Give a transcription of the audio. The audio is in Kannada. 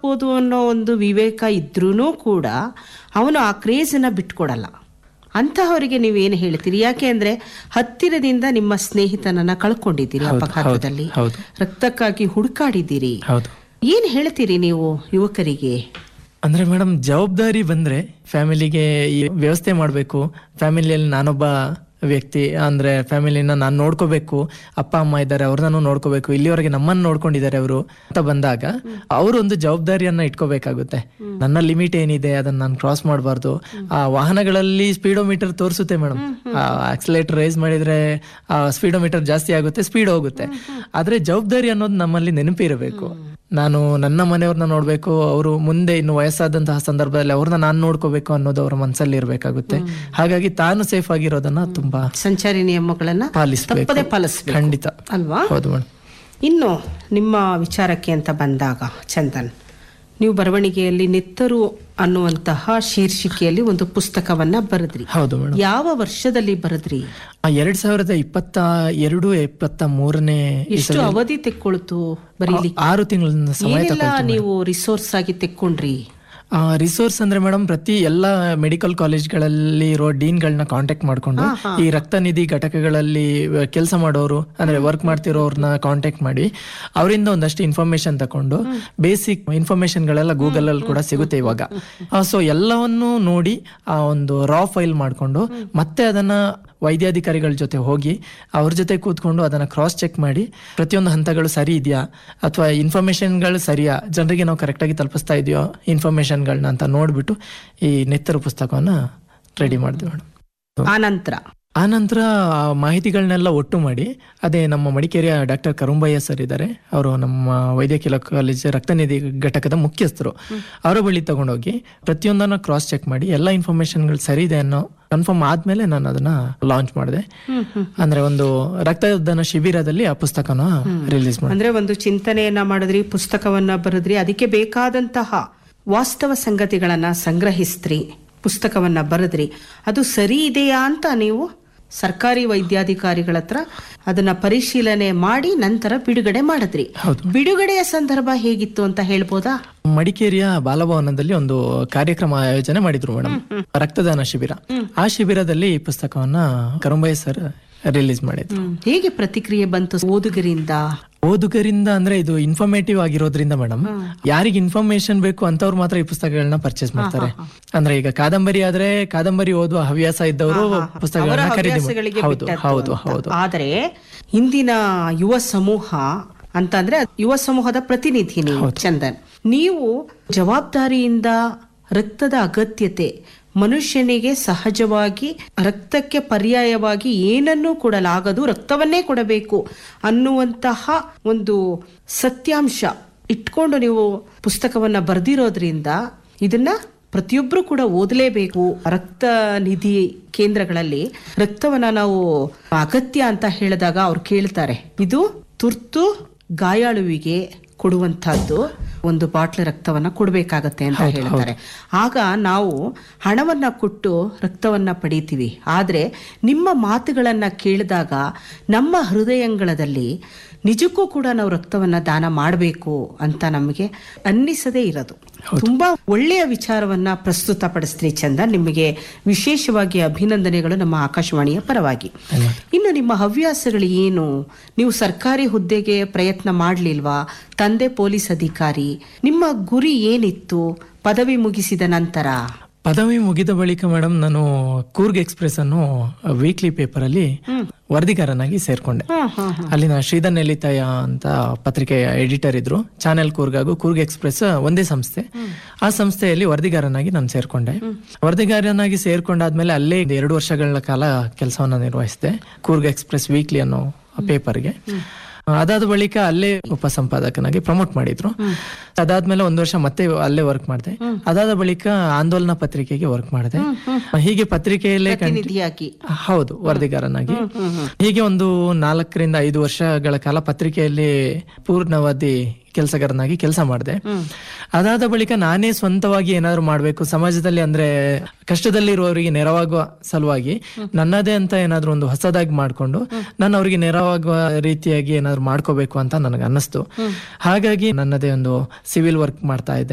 ಬದುಕ್ಬೋದು ಅನ್ನೋ ಒಂದು ವಿವೇಕ ಇದ್ರೂ ಕೂಡ ಅವನು ಆ ಕ್ರೇಜನ್ನ ಬಿಟ್ಕೊಡಲ್ಲ ಅಂತಹವರಿಗೆ ನೀವೇನು ಹೇಳ್ತೀರಿ ಯಾಕೆ ಅಂದ್ರೆ ಹತ್ತಿರದಿಂದ ನಿಮ್ಮ ಸ್ನೇಹಿತನನ್ನ ಕಳ್ಕೊಂಡಿದ್ದೀರಿ ಅಪಘಾತದಲ್ಲಿ ಹೌದು. ರಕ್ತಕ್ಕಾಗಿ ಹುಡುಕಾಡಿದ್ದೀರಿ ಹೌದು ಏನ್ ಹೇಳ್ತೀರಿ ನೀವು ಯುವಕರಿಗೆ ಅಂದ್ರೆ ಮೇಡಮ್ ಜವಾಬ್ದಾರಿ ಬಂದ್ರೆ ಫ್ಯಾಮಿಲಿಗೆ ಈ ವ್ಯವಸ್ಥೆ ಮಾಡಬೇಕು ಫ್ಯಾಮಿಲಿಯಲ್ಲಿ ನಾನೊಬ್ಬ ವ್ಯಕ್ತಿ ಅಂದ್ರೆ ಫ್ಯಾಮಿಲಿನ ನಾನು ನೋಡ್ಕೋಬೇಕು ಅಪ್ಪ ಅಮ್ಮ ಇದ್ದಾರೆ ಅವ್ರನ್ನೂ ನೋಡ್ಕೋಬೇಕು ಇಲ್ಲಿವರೆಗೆ ನಮ್ಮನ್ನ ನೋಡ್ಕೊಂಡಿದ್ದಾರೆ ಅವರು ಅಂತ ಬಂದಾಗ ಅವರು ಒಂದು ಜವಾಬ್ದಾರಿಯನ್ನ ಇಟ್ಕೋಬೇಕಾಗುತ್ತೆ ನನ್ನ ಲಿಮಿಟ್ ಏನಿದೆ ಅದನ್ನ ನಾನು ಕ್ರಾಸ್ ಮಾಡಬಾರ್ದು ಆ ವಾಹನಗಳಲ್ಲಿ ಸ್ಪೀಡೋಮೀಟರ್ ತೋರಿಸುತ್ತೆ ಮೇಡಮ್ ಆಕ್ಸಿಲೇಟರ್ ರೈಸ್ ಮಾಡಿದ್ರೆ ಸ್ಪೀಡೋಮೀಟರ್ ಜಾಸ್ತಿ ಆಗುತ್ತೆ ಸ್ಪೀಡ್ ಹೋಗುತ್ತೆ ಆದ್ರೆ ಜವಾಬ್ದಾರಿ ಅನ್ನೋದು ನಮ್ಮಲ್ಲಿ ನೆನಪಿರಬೇಕು ನಾನು ನನ್ನ ಮನೆಯವ್ರನ್ನ ನೋಡ್ಬೇಕು ಅವರು ಮುಂದೆ ಇನ್ನು ವಯಸ್ಸಾದಂತಹ ಸಂದರ್ಭದಲ್ಲಿ ಅವ್ರನ್ನ ನಾನು ನೋಡ್ಕೋಬೇಕು ಅನ್ನೋದು ಅವರ ಮನಸ್ಸಲ್ಲಿ ಇರ್ಬೇಕಾಗುತ್ತೆ ಹಾಗಾಗಿ ತಾನು ಸೇಫ್ ಆಗಿರೋದನ್ನ ತುಂಬಾ ಸಂಚಾರಿ ನಿಯಮಗಳನ್ನ ಪಾಲಿಸ್ಬೇಕು ತಪ್ಪದೆ ಪಾಲಿಸ್ಬೇಕು ಖಂಡಿತ ಅಲ್ವಾ ಹೌದು ಮೇಡಮ್ ಇನ್ನು ನಿಮ್ಮ ವಿಚಾರಕ್ಕೆ ಅಂತ ಬಂದಾಗ ಚಂದನ್ ನೀವು ಬರವಣಿಗೆಯಲ್ಲಿ ನೆತ್ತರು ಅನ್ನುವಂತಹ ಶೀರ್ಷಿಕೆಯಲ್ಲಿ ಒಂದು ಪುಸ್ತಕವನ್ನ ಬರೆದ್ರಿ ಹೌದು ಮೇಡಮ್ ಯಾವ ವರ್ಷದಲ್ಲಿ ಬರೆದ್ರಿ ಎರಡ್ ಸಾವಿರದ ಇಪ್ಪತ್ತ ಎರಡು ಇಪ್ಪತ್ತ ಮೂರನೇ ಎಷ್ಟು ಅವಧಿ ತೆಕ್ಕೊಳ್ತು ಬರೀಲಿ ಆರು ತಿಂಗಳಿಂದ ಸಮಯ ಏನೆಲ್ಲ ನೀವು ರಿಸೋರ್ಸ್ ಆಗಿ ತೆಕ್ಕೊಂಡ್ರಿ ರಿಸೋರ್ಸ್ ಅಂದ್ರೆ ಮೇಡಮ್ ಪ್ರತಿ ಎಲ್ಲ ಮೆಡಿಕಲ್ ಕಾಲೇಜ್ಗಳಲ್ಲಿ ಇರೋ ಡೀನ್ಗಳನ್ನ ಕಾಂಟ್ಯಾಕ್ಟ್ ಮಾಡ್ಕೊಂಡು ಈ ರಕ್ತ ನಿಧಿ ಘಟಕಗಳಲ್ಲಿ ಕೆಲಸ ಮಾಡೋರು ಅಂದ್ರೆ ವರ್ಕ್ ಮಾಡ್ತಿರೋರ್ನ ಕಾಂಟ್ಯಾಕ್ಟ್ ಮಾಡಿ ಅವರಿಂದ ಒಂದಷ್ಟು ಇನ್ಫಾರ್ಮೇಶನ್ ತಕೊಂಡು ಬೇಸಿಕ್ ಇನ್ಫಾರ್ಮೇಶನ್ಗಳೆಲ್ಲ ಗೂಗಲ್ ಅಲ್ಲಿ ಕೂಡ ಸಿಗುತ್ತೆ ಇವಾಗ ಸೊ ಎಲ್ಲವನ್ನೂ ನೋಡಿ ಆ ಒಂದು ರಾ ಫೈಲ್ ಮಾಡ್ಕೊಂಡು ಮತ್ತೆ ಅದನ್ನ ವೈದ್ಯಾಧಿಕಾರಿಗಳ ಜೊತೆ ಹೋಗಿ ಅವ್ರ ಜೊತೆ ಕೂತ್ಕೊಂಡು ಅದನ್ನ ಕ್ರಾಸ್ ಚೆಕ್ ಮಾಡಿ ಪ್ರತಿಯೊಂದು ಹಂತಗಳು ಸರಿ ಇದೆಯಾ ಅಥವಾ ಇನ್ಫಾರ್ಮೇಶನ್ಗಳು ಸರಿಯಾ ಜನರಿಗೆ ನಾವು ಕರೆಕ್ಟಾಗಿ ತಲುಪಿಸ್ತಾ ಇದೆಯೋ ಇನ್ಫಾರ್ಮೇಶನ್ಗಳನ್ನ ಅಂತ ನೋಡ್ಬಿಟ್ಟು ಈ ನೆತ್ತರು ಪುಸ್ತಕವನ್ನ ರೆಡಿ ಮಾಡಿದ್ವಿ ಮೇಡಮ್ ಆ ನಂತರ ಆ ನಂತರ ಆ ಮಾಹಿತಿಗಳನ್ನೆಲ್ಲ ಒಟ್ಟು ಮಾಡಿ ಅದೇ ನಮ್ಮ ಮಡಿಕೇರಿಯ ಡಾಕ್ಟರ್ ಕರುಂಬಯ್ಯ ಸರ್ ಇದ್ದಾರೆ ಅವರು ನಮ್ಮ ವೈದ್ಯಕೀಯ ಕಾಲೇಜ್ ರಕ್ತನಿಧಿ ಘಟಕದ ಮುಖ್ಯಸ್ಥರು ಅವರ ಬಳಿ ತಗೊಂಡೋಗಿ ಪ್ರತಿಯೊಂದನ್ನ ಕ್ರಾಸ್ ಚೆಕ್ ಮಾಡಿ ಎಲ್ಲ ಇನ್ಫಾರ್ಮೇಶನ್ಗಳು ಸರಿ ಇದೆ ಅನ್ನೋ ಕನ್ಫರ್ಮ್ ಆದ್ಮೇಲೆ ನಾನು ಅದನ್ನ ಲಾಂಚ್ ಮಾಡಿದೆ ಅಂದ್ರೆ ಒಂದು ರಕ್ತದಾನ ಶಿಬಿರದಲ್ಲಿ ಆ ಪುಸ್ತಕನ ರಿಲೀಸ್ ಮಾಡಿದೆ ಅಂದ್ರೆ ಒಂದು ಚಿಂತನೆಯನ್ನ ಮಾಡಿದ್ರಿ ಪುಸ್ತಕವನ್ನ ಬರೆದ್ರಿ ಅದಕ್ಕೆ ಬೇಕಾದಂತಹ ವಾಸ್ತವ ಸಂಗತಿಗಳನ್ನ ಸಂಗ್ರಹಿಸ್ತ್ರಿ ಪುಸ್ತಕವನ್ನ ಬರೆದ್ರಿ ಅದು ಸರಿ ಇದೆಯಾ ಅಂತ ನೀವು ಸರ್ಕಾರಿ ವೈದ್ಯಾಧಿಕಾರಿಗಳ ಹತ್ರ ಅದನ್ನ ಪರಿಶೀಲನೆ ಮಾಡಿ ನಂತರ ಬಿಡುಗಡೆ ಮಾಡಿದ್ರಿ ಬಿಡುಗಡೆಯ ಸಂದರ್ಭ ಹೇಗಿತ್ತು ಅಂತ ಹೇಳ್ಬೋದಾ ಮಡಿಕೇರಿಯ ಬಾಲಭವನದಲ್ಲಿ ಒಂದು ಕಾರ್ಯಕ್ರಮ ಆಯೋಜನೆ ಮಾಡಿದ್ರು ಮೇಡಮ್ ರಕ್ತದಾನ ಶಿಬಿರ ಆ ಶಿಬಿರದಲ್ಲಿ ಈ ಪುಸ್ತಕವನ್ನ ಕರುಂಬಯ್ಯ ಸರ್ ರಿಲೀಸ್ ಮಾಡಿದ್ರು ಹೇಗೆ ಪ್ರತಿಕ್ರಿಯೆ ಬಂತು ಓದುಗರಿಂದ ಓದುಗರಿಂದ ಅಂದ್ರೆ ಇದು ಇನ್ಫಾರ್ಮೇಟಿವ್ ಆಗಿರೋದ್ರಿಂದ ಮೇಡಮ್ ಯಾರಿಗೆ ಇನ್ಫಾರ್ಮೇಶನ್ ಬೇಕು ಅಂತವ್ರು ಮಾತ್ರ ಈ ಪುಸ್ತಕಗಳನ್ನ ಪರ್ಚೇಸ್ ಮಾಡ್ತಾರೆ ಅಂದ್ರೆ ಈಗ ಕಾದಂಬರಿ ಆದ್ರೆ ಕಾದಂಬರಿ ಓದುವ ಹವ್ಯಾಸ ಇದ್ದವರು ಅವರ ಪುಸ್ತಕಗಳನ್ನ ಖರೀದಿ ಮಾಡ್- ಹವ್ಯಾಸಗಳಿಗೆ ಹೌದು ಬಿಟ್ಟದ್ದು ಹೌದು ಅಂತ. ಹೌದು ಆದರೆ ಇಂದಿನ ಯುವ ಸಮೂಹ ಅಂತಂದ್ರೆ ಯುವ ಸಮೂಹದ ಪ್ರತಿನಿಧಿ ನೀವು ಚಂದನ್ ನೀವು ಜವಾಬ್ದಾರಿಯಿಂದ ರಕ್ತದ ಅಗತ್ಯತೆ ಮನುಷ್ಯನಿಗೆ ಸಹಜವಾಗಿ ರಕ್ತಕ್ಕೆ ಪರ್ಯಾಯವಾಗಿ ಏನನ್ನೂ ಕೊಡಲಾಗದು ರಕ್ತವನ್ನೇ ಕೊಡಬೇಕು ಅನ್ನುವಂತಹ ಒಂದು ಸತ್ಯಾಂಶ ಇಟ್ಕೊಂಡು ನೀವು ಪುಸ್ತಕವನ್ನ ಬರೆದಿರೋದ್ರಿಂದ ಇದನ್ನ ಪ್ರತಿಯೊಬ್ಬರು ಕೂಡ ಓದಲೇಬೇಕು ರಕ್ತ ನಿಧಿ ಕೇಂದ್ರಗಳಲ್ಲಿ ರಕ್ತವನ್ನ ನಾವು ಅಗತ್ಯ ಅಂತ ಹೇಳಿದಾಗ ಅವ್ರು ಕೇಳ್ತಾರೆ ಇದು ತುರ್ತು ಗಾಯಾಳುವಿಗೆ ಕೊಡುವಂತಹದ್ದು ಒಂದು ಬಾಟ್ಲ್ ರಕ್ತವನ್ನ ಕೊಡಬೇಕಾಗತ್ತೆ ಅಂತ ಹೇಳ್ತಾರೆ ಆಗ ನಾವು ಹಣವನ್ನ ಕೊಟ್ಟು ರಕ್ತವನ್ನ ಪಡಿತೀವಿ ಆದ್ರೆ ನಿಮ್ಮ ಮಾತುಗಳನ್ನ ಕೇಳಿದಾಗ ನಮ್ಮ ಹೃದಯಂಗಳದಲ್ಲಿ ನಿಜಕ್ಕೂ ಕೂಡ ನಾವು ರಕ್ತವನ್ನ ದಾನ ಮಾಡಬೇಕು ಅಂತ ನಮಗೆ ಅನ್ನಿಸದೇ ಇರೋದು ತುಂಬಾ ಒಳ್ಳೆಯ ವಿಚಾರವನ್ನ ಪ್ರಸ್ತುತಪಡಿಸ್ತೀರಿ ಚಂದ ನಿಮಗೆ ವಿಶೇಷವಾಗಿ ಅಭಿನಂದನೆಗಳು ನಮ್ಮ ಆಕಾಶವಾಣಿಯ ಪರವಾಗಿ ಇನ್ನು ನಿಮ್ಮ ಹವ್ಯಾಸಗಳು ಏನು ನೀವು ಸರ್ಕಾರಿ ಹುದ್ದೆಗೆ ಪ್ರಯತ್ನ ಮಾಡ್ಲಿಲ್ವಾ ತಂದೆ ಪೊಲೀಸ್ ಅಧಿಕಾರಿ ನಿಮ್ಮ ಗುರಿ ಏನಿತ್ತು ಪದವಿ ಮುಗಿಸಿದ ನಂತರ ಪದವಿ ಮುಗಿದ ಬಳಿಕ ಮೇಡಮ್ ನಾನು ಕೂರ್ಗ್ ಎಕ್ಸ್ಪ್ರೆಸ್ ಅನ್ನು ವೀಕ್ಲಿ ಪೇಪರ್ ಅಲ್ಲಿ ವರದಿಗಾರನಾಗಿ ಸೇರ್ಕೊಂಡೆ ಅಲ್ಲಿನ ಶ್ರೀಧರ್ ನೆಲಿತಾಯ ಅಂತ ಪತ್ರಿಕೆಯ ಎಡಿಟರ್ ಇದ್ರು ಚಾನೆಲ್ ಕೂರ್ಗ್ ಹಾಗೂ ಕೂರ್ಗ್ ಎಕ್ಸ್ಪ್ರೆಸ್ ಒಂದೇ ಸಂಸ್ಥೆ ಆ ಸಂಸ್ಥೆಯಲ್ಲಿ ವರದಿಗಾರನಾಗಿ ನಾನು ಸೇರ್ಕೊಂಡೆ ವರದಿಗಾರನಾಗಿ ಸೇರ್ಕೊಂಡಾದ್ಮೇಲೆ ಅಲ್ಲೇ ಎರಡು ವರ್ಷಗಳ ಕಾಲ ಕೆಲಸವನ್ನ ನಿರ್ವಹಿಸಿದೆ ಕೂರ್ಗ್ ಎಕ್ಸ್ಪ್ರೆಸ್ ವೀಕ್ಲಿ ಅನ್ನೋ ಪೇಪರ್ಗೆ ಅದಾದ ಬಳಿಕ ಅಲ್ಲೇ ಉಪಸಂಪಾದಕನಾಗಿ ಪ್ರಮೋಟ್ ಮಾಡಿದ್ರು ಅದಾದ್ಮೇಲೆ ಒಂದು ವರ್ಷ ಮತ್ತೆ ಅಲ್ಲೇ ವರ್ಕ್ ಮಾಡಿದೆ ಅದಾದ ಬಳಿಕ ಆಂದೋಲನ ಪತ್ರಿಕೆಗೆ ವರ್ಕ್ ಮಾಡಿದೆ ಹೀಗೆ ಪತ್ರಿಕೆಯಲ್ಲೇ ಕಂಟಿ- ಪ್ರತಿನಿಧಿಯಾಗಿ ಹೌದು ವರದಿಗಾರನಾಗಿ ಹೀಗೆ ಒಂದು ನಾಲ್ಕರಿಂದ ಐದು ವರ್ಷಗಳ ಕಾಲ ಪತ್ರಿಕೆಯಲ್ಲಿ ಪೂರ್ಣವಾದಿ ಕೆಲಸಗಾರನಾಗಿ ಕೆಲಸ ಮಾಡಿದೆ ಅದಾದ ಬಳಿಕ ನಾನೇ ಸ್ವಂತವಾಗಿ ಏನಾದ್ರು ಮಾಡ್ಬೇಕು ಸಮಾಜದಲ್ಲಿ ಅಂದ್ರೆ ಕಷ್ಟದಲ್ಲಿರುವವರಿಗೆ ನೆರವಾಗುವ ಸಲುವಾಗಿ ನನ್ನದೇ ಅಂತ ಏನಾದ್ರು ಒಂದು ಹೊಸದಾಗಿ ಮಾಡ್ಕೊಂಡು ನಾನು ಅವರಿಗೆ ನೆರವಾಗುವ ರೀತಿಯಾಗಿ ಏನಾದ್ರು ಮಾಡ್ಕೋಬೇಕು ಅಂತ ನನಗೆ ಅನ್ನಿಸ್ತು ಹಾಗಾಗಿ ನನ್ನದೇ ಒಂದು ಸಿವಿಲ್ ವರ್ಕ್ ಮಾಡ್ತಾ ಇದ್ದೆ